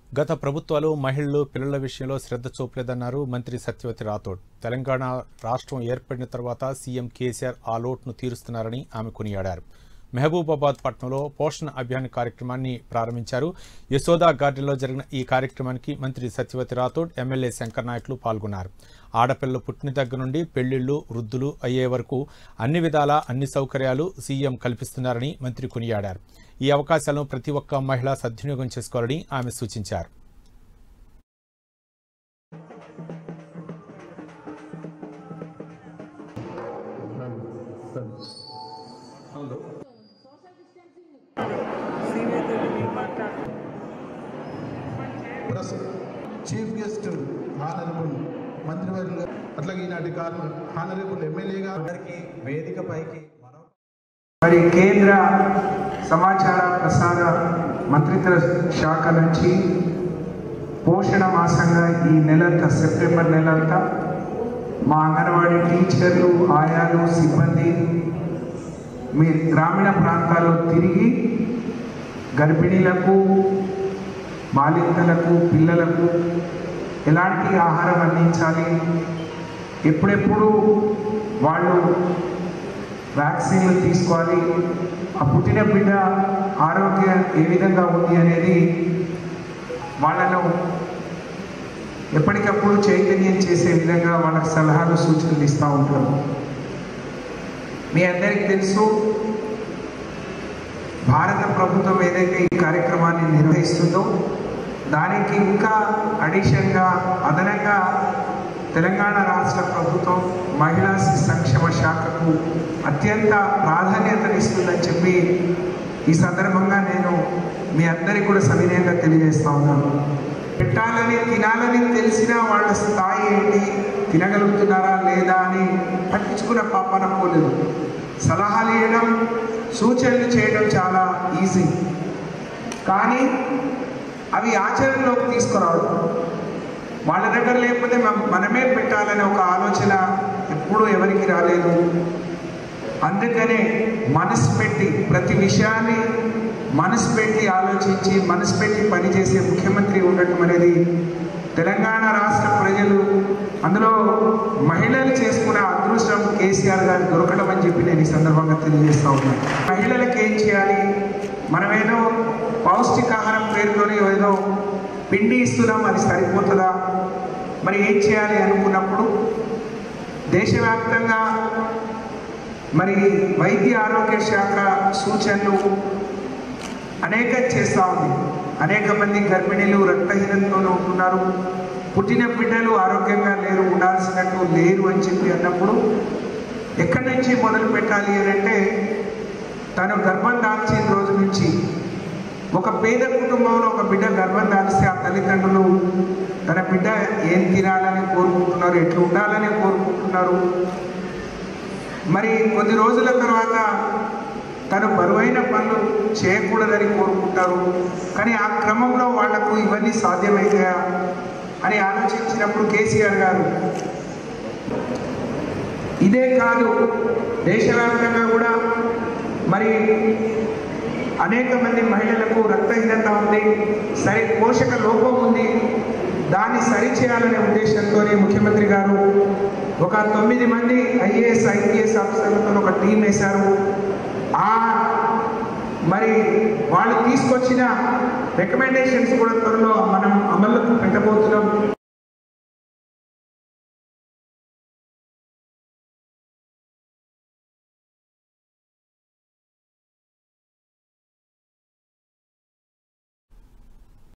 గత ప్రభుత్వాలు మహిళలు పిల్లల విషయంలో శ్రద్ధ చూపలేదన్నారు మంత్రి సత్యవతి రాథోడ్ తెలంగాణ రాష్ట్రం ఏర్పడిన తర్వాత సీఎం కేసీఆర్ ఆ లోటును తీరుస్తున్నారని ఆమె కొనియాడారు మహబూబాబాద్ పట్టణంలో పోషణ అభియాన్ కార్యక్రమాన్ని ప్రారంభించారు యశోదా గార్డెన్లో జరిగిన ఈ కార్యక్రమానికి మంత్రి సత్యవతి రాథోడ్ ఎమ్మెల్యే శంకర్ నాయకులు పాల్గొన్నారు ఆడపిల్లలు పుట్టిన దగ్గర నుండి పెళ్లిళ్లు వృద్ధులు అయ్యే వరకు అన్ని విధాల అన్ని సౌకర్యాలు సీఎం కల్పిస్తున్నారని మంత్రి కొనియాడారు ఈ అవకాశాలను ప్రతి ఒక్క మహిళ సద్వినియోగం చేసుకోవాలని ఆమె సూచించారు ప్లస్ చీఫ్ గెస్ట్ హానరబుల్ మంత్రివర్యులు అట్లాగే ఈనాటి కారణం హానరబుల్ ఎమ్మెల్యేగా అందరికీ వేదిక పైకి మరో మరి కేంద్ర సమాచార ప్రసార మంత్రిత్వ శాఖ నుంచి పోషణ మాసంగా ఈ నెలంతా సెప్టెంబర్ నెలంతా మా అంగన్వాడీ టీచర్లు ఆయాలు సిబ్బంది మీ గ్రామీణ ప్రాంతాల్లో తిరిగి గర్భిణీలకు బాలింతలకు పిల్లలకు ఎలాంటి ఆహారం అందించాలి ఎప్పుడెప్పుడు వాళ్ళు వ్యాక్సిన్లు తీసుకోవాలి ఆ పుట్టిన బిడ్డ ఆరోగ్యం ఏ విధంగా ఉంది అనేది వాళ్ళను ఎప్పటికప్పుడు చైతన్యం చేసే విధంగా వాళ్ళకి సలహాలు సూచనలు ఇస్తూ ఉంటారు మీ అందరికీ తెలుసు భారత ప్రభుత్వం ఏదైతే ఈ కార్యక్రమాన్ని నిర్వహిస్తుందో దానికి ఇంకా అడిషన్గా అదనంగా తెలంగాణ రాష్ట్ర ప్రభుత్వం మహిళా సంక్షేమ శాఖకు అత్యంత ప్రాధాన్యతనిస్తుందని చెప్పి ఈ సందర్భంగా నేను మీ అందరికీ కూడా సవినయంగా తెలియజేస్తా ఉన్నాను పెట్టాలని తినాలని తెలిసిన వాళ్ళ స్థాయి ఏంటి తినగలుగుతున్నారా లేదా అని పట్టించుకున్న పాపన పోలేదు సలహాలు ఇవ్వడం సూచనలు చేయడం చాలా ఈజీ కానీ అవి ఆచరణలోకి తీసుకురావడం వాళ్ళ దగ్గర లేకపోతే మనం- మనమే పెట్టాలనే ఒక ఆలోచన ఎప్పుడూ ఎవరికి రాలేదు అందుకనే మనసు పెట్టి ప్రతి విషయాన్ని మనసు పెట్టి ఆలోచించి మనసు పెట్టి పనిచేసే ముఖ్యమంత్రి ఉండటం అనేది తెలంగాణ రాష్ట్ర ప్రజలు అందులో మహిళలు చేసుకునే అదృష్టం కేసీఆర్ గారు దొరకడం అని చెప్పి నేను ఈ సందర్భంగా తెలియజేస్తా ఉన్నాను మహిళలకు ఏం చేయాలి మనమేదో పౌష్టికాహారం పేరుతోనే ఏదో పిండి ఇస్తున్నాం అది సరిపోతుందా మరి ఏం చేయాలి అనుకున్నప్పుడు దేశవ్యాప్తంగా మరి వైద్య ఆరోగ్య శాఖ సూచనలు అనేక చేస్తూ ఉంది అనేక మంది గర్భిణీలు రక్తహీనతతో ఉంటున్నారు పుట్టిన బిడ్డలు ఆరోగ్యంగా లేరు ఉండాల్సినట్టు లేరు అని చెప్పి అన్నప్పుడు ఎక్కడి నుంచి మొదలు పెట్టాలి అని అంటే తను గర్భం దాల్చిన రోజు నుంచి ఒక పేద కుటుంబంలో ఒక బిడ్డ గర్భం దాల్స్తే ఆ తల్లిదండ్రులు తన బిడ్డ ఏం తినాలని కోరుకుంటున్నారు ఎట్లా ఉండాలని కోరుకుంటున్నారు మరి కొద్ది రోజుల తర్వాత తను బరువైన పనులు చేయకూడదని కోరుకుంటారు కానీ ఆ క్రమంలో వాళ్లకు ఇవన్నీ సాధ్యమవుతాయా అని ఆలోచించినప్పుడు కేసీఆర్ గారు ఇదే కాదు దేశవ్యాప్తంగా కూడా మరి అనేక మంది మహిళలకు రక్తహీనత ఉంది సరి పోషక లోపం ఉంది దాన్ని సరిచేయాలనే ఉద్దేశంతోనే ముఖ్యమంత్రి గారు ఒక తొమ్మిది మంది ఐఏఎస్ ఐపీఎస్ ఆఫీసర్లతో ఒక టీం వేశారు ఆ మరి వాళ్ళు తీసుకొచ్చిన రికమెండేషన్స్ కూడా త్వరలో